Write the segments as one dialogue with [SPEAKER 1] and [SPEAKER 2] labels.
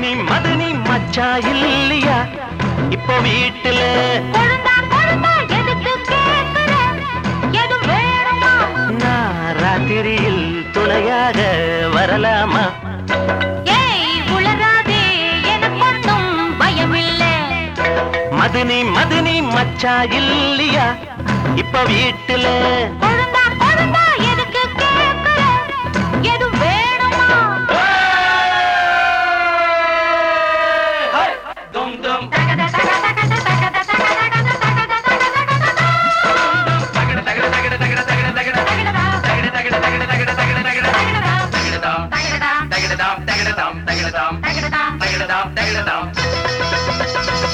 [SPEAKER 1] மதினி மதினி மச்சா இல்லையா இப்போ வீட்டுல
[SPEAKER 2] கொழுந்தா கொழுந்தா எதுக்கு கேக்குற எது வேணுமா
[SPEAKER 1] நான் ராத்திரியில் துணையாக வரலாமா
[SPEAKER 2] ஏய் உளராதே எனக்கு ஒன்றும் பயமில்ல
[SPEAKER 1] மதினி மதினி மச்சா இல்லையா இப்போ வீட்டுல
[SPEAKER 2] கொழுந்தா கொழுந்தா எதுக்கு கேக்குற எது வேணுமா
[SPEAKER 1] தும் தும்
[SPEAKER 2] தகத தகத தகத தகத தகத தகத தகத
[SPEAKER 1] தகட தகட தகட தகட தகட தகட தகட தகட தகட தகட தகட தகடதாம் தகடதாம் தகடதாம் தகடதாம் தகடதாம் தகடதாம்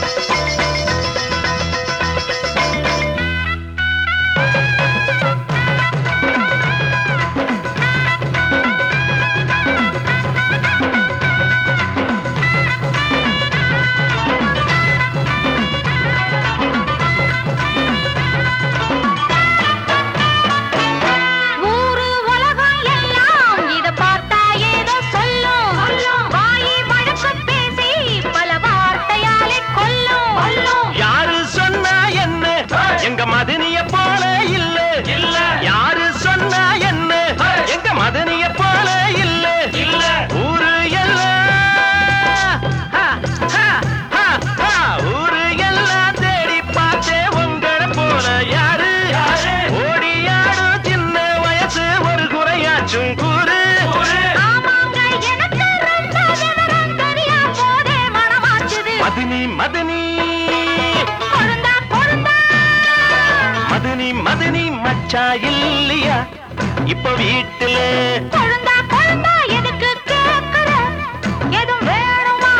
[SPEAKER 2] ஊரு உலகம் எல்லாம் இத பார்த்தா ஏதோ சொல்லும் வாயி வழக்கு பேசி பல வார்த்தையாலே கொல்லும்
[SPEAKER 1] யாரு சொன்னா என்ன எங்க மதனிய போல இல்ல இல்ல யாரு சொன்னா என்ன எங்க மதனிய போல இல்ல இல்ல ஊரு எல்லாம் ஹா, ஹா, ஹா, ஹா. ஊரு எல்லாம் தேடி பார்த்தே உங்களை போல யாரு ஓடியாடும் சின்ன வயசு ஒரு குறையாச்சும் கூறு
[SPEAKER 2] ஆமாங்க எனக்கு ரொம்ப விவரம் தெரியா போதே மனமாச்சுது
[SPEAKER 1] மதினி மதினி
[SPEAKER 2] கொழுந்தா கொழுந்தா
[SPEAKER 1] மதினி மதினி மச்சா இல்லையா இப்ப வீட்டுல
[SPEAKER 2] கொழுந்தா கொழுந்தா எதுக்கு கேக்குற எதுவும் வேணுமா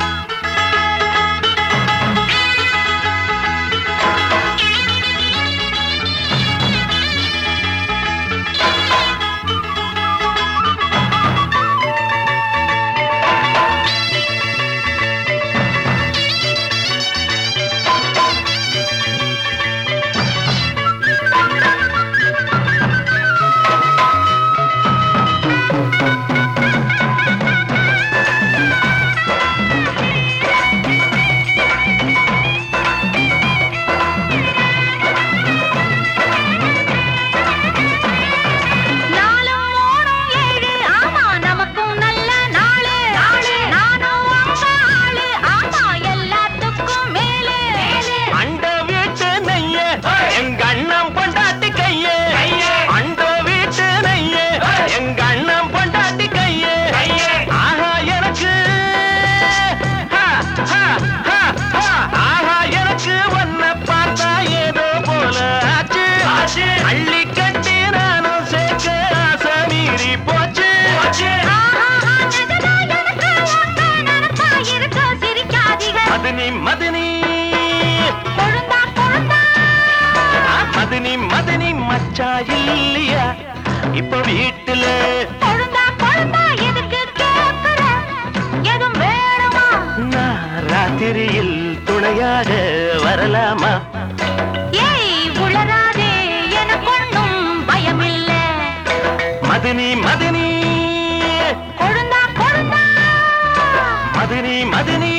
[SPEAKER 2] நாலும் மூணும் ஏழு ஆமா நமக்கும் நல்ல நாளு நானும் அம்மா ஆளு ஆமா எல்லாத்துக்கும் மேலு
[SPEAKER 1] அண்ட வீட்டு நெய்ய எங்க அண்ணன் பொண்டாட்டி கைய அண்ட வீட்டு நெய்ய எங்க அண்ணன் பொண்டாட்டி கைய ஆஹா எனக்கு ஹா, ஹா, ஹா, ஹா. ஆஹா எனக்கு உன்னை பார்த்தா ஏதோ போல ஆச்சு அள்ளி கட்டி நானும் சேர்க்க ஆசை மீறி போச்சு
[SPEAKER 2] ஆஹா, நிஜமா எனக்கு உங்க நினைப்பா இருக்கு, சிரிக்காதீங்க.
[SPEAKER 1] மதினி மதினி
[SPEAKER 2] கொழுந்தா, கொழுந்தா.
[SPEAKER 1] மதினி மதினி மச்சா இல்லையா இப்ப வீட்டுல
[SPEAKER 2] கொழுந்தா, கொழுந்தா, எதுக்கு கேக்குற? எதுவும் வேணுமா?
[SPEAKER 1] நான் ராத்திரியில் துணையாக வரலாமா
[SPEAKER 2] ஏய், உளறாதே, எனக்கு ஒண்ணும் பயமில்ல.
[SPEAKER 1] மதினி மதினி
[SPEAKER 2] கொழுந்தா, கொழுந்தா.
[SPEAKER 1] மதினி மதினி